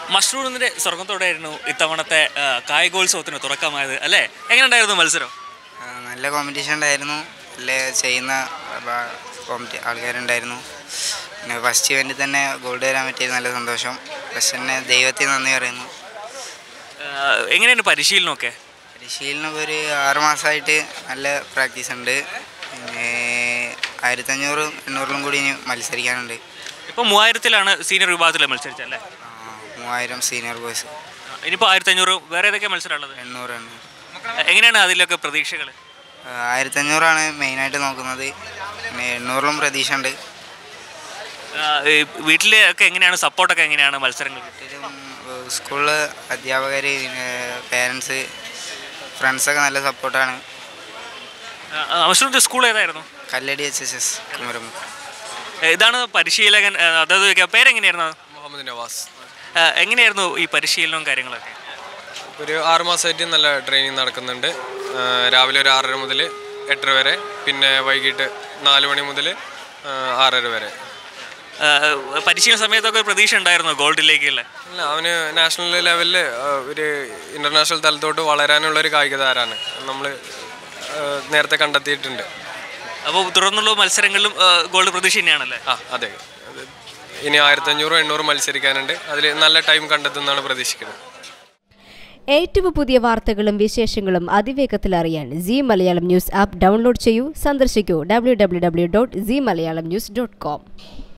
മഷ്റൂമിന്റെ സ്വർഗത്തോടെയായിരുന്നു ഇത്തവണത്തെ ആ, കായികോത്സവത്തിന് തുടക്കമായത് അല്ലേ എങ്ങനെ ഉണ്ടായിരുന്നു മത്സരം ആ, നല്ല കോമ്പറ്റീഷൻ ഉണ്ടായിരുന്നു നല്ല ചെയ്യുന്ന ബ- കോമ്പറ്റി ആൾക്കാരുണ്ടായിരുന്നു പിന്നെ ഫസ്റ്റ് ഇവൻറ്റിൽ തന്നെ ഗോൾഡ് വരാൻ പറ്റിയത് നല്ല സന്തോഷം ഫസ്റ്റ് തന്നെ ദൈവത്തിന് നന്ദി പറയുന്നു ആ, എങ്ങനെയാണ് പരിശീലനമൊക്കെ പരിശീലനം ഒരു ആറ് മാസമായിട്ട് നല്ല പ്രാക്ടീസ് ഉണ്ട് പിന്നെ ആയിരത്തഞ്ഞൂറും എണ്ണൂറിലും കൂടി ഇനി മത്സരിക്കാനുണ്ട് ഇപ്പോൾ മൂവായിരത്തിലാണ് സീനിയർ വിഭാഗത്തിൽ മത്സരിച്ചത് അല്ലേ ആ, മൂവായിരം സീനിയർ ബോയ്സ് ഇനിയിപ്പോൾ ആയിരത്തി അഞ്ഞൂറ് വേറെ ഏതൊക്കെ മത്സരമുള്ളത് എണ്ണൂറ് എണ്ണൂറ് എങ്ങനെയാണ് അതിലൊക്കെ പ്രതീക്ഷകൾ ആ, ആയിരത്തഞ്ഞൂറാണ് മെയിനായിട്ട് നോക്കുന്നത് പിന്നെ എണ്ണൂറിലും പ്രതീക്ഷ ഉണ്ട് വീട്ടിലെ ഒക്കെ എങ്ങനെയാണ് സപ്പോർട്ടൊക്കെ എങ്ങനെയാണ് മത്സരങ്ങൾക്ക് വീട്ടിലും സ്കൂളിൽ അധ്യാപകർ പേരൻസ് ഫ്രണ്ട്സൊക്കെ നല്ല സപ്പോർട്ടാണ് മഷ്റൂമിൻ്റെ സ്കൂൾ ഏതായിരുന്നു കല്ലടി എച്ച് എസ് എസ് കുമരമ്പ് ഏ, ഇതാണ് പരിശീലകൻ ആ, അതായത് ചോദിക്കാം, പേരെങ്ങനെയായിരുന്നു മുഹമ്മദ് നവാസ് ആ, എങ്ങനെയായിരുന്നു ഈ പരിശീലനവും കാര്യങ്ങളൊക്കെ ഒരു ആറ് മാസമായിട്ട് നല്ല ട്രെയിനിങ് നടക്കുന്നുണ്ട് ആ, രാവിലെ ഒരു ആറര മുതൽ എട്ടര വരെ പിന്നെ വൈകിട്ട് നാല് മണി മുതൽ ആറര വരെ ആ, പരിശീലന സമയത്തൊക്കെ ഒരു പ്രതീക്ഷ ഉണ്ടായിരുന്നു ഗോൾഡിലേക്കുള്ള അല്ല അവന് നാഷണൽ ലെവലിൽ ഒരു ഇൻ്റർനാഷണൽ തലത്തോട്ട് വളരാനുള്ള ഒരു കായിക താരമാണ് നമ്മൾ നേരത്തെ കണ്ടെത്തിയിട്ടുണ്ട് അപ്പോൾ തുടർന്നുള്ള മത്സരങ്ങളിലും ആ, ഗോൾഡ് പ്രതീക്ഷ തന്നെയാണല്ലേ ആ അതെ അത് ഇനി ആയിരത്തഞ്ഞൂറും എണ്ണൂറും മത്സരിക്കാനുണ്ട് അതിൽ നല്ല ടൈം കണ്ടെത്തുന്നതാണ് പ്രതീക്ഷിക്കുന്നത് ഏറ്റവും പുതിയ വാർത്തകളും വിശേഷങ്ങളും അതിവേഗത്തിൽ അറിയാൻ C Malayalam news app download ചെയ്യൂ സന്ദർശിക്കൂ W W W dot C Malayalam news dot com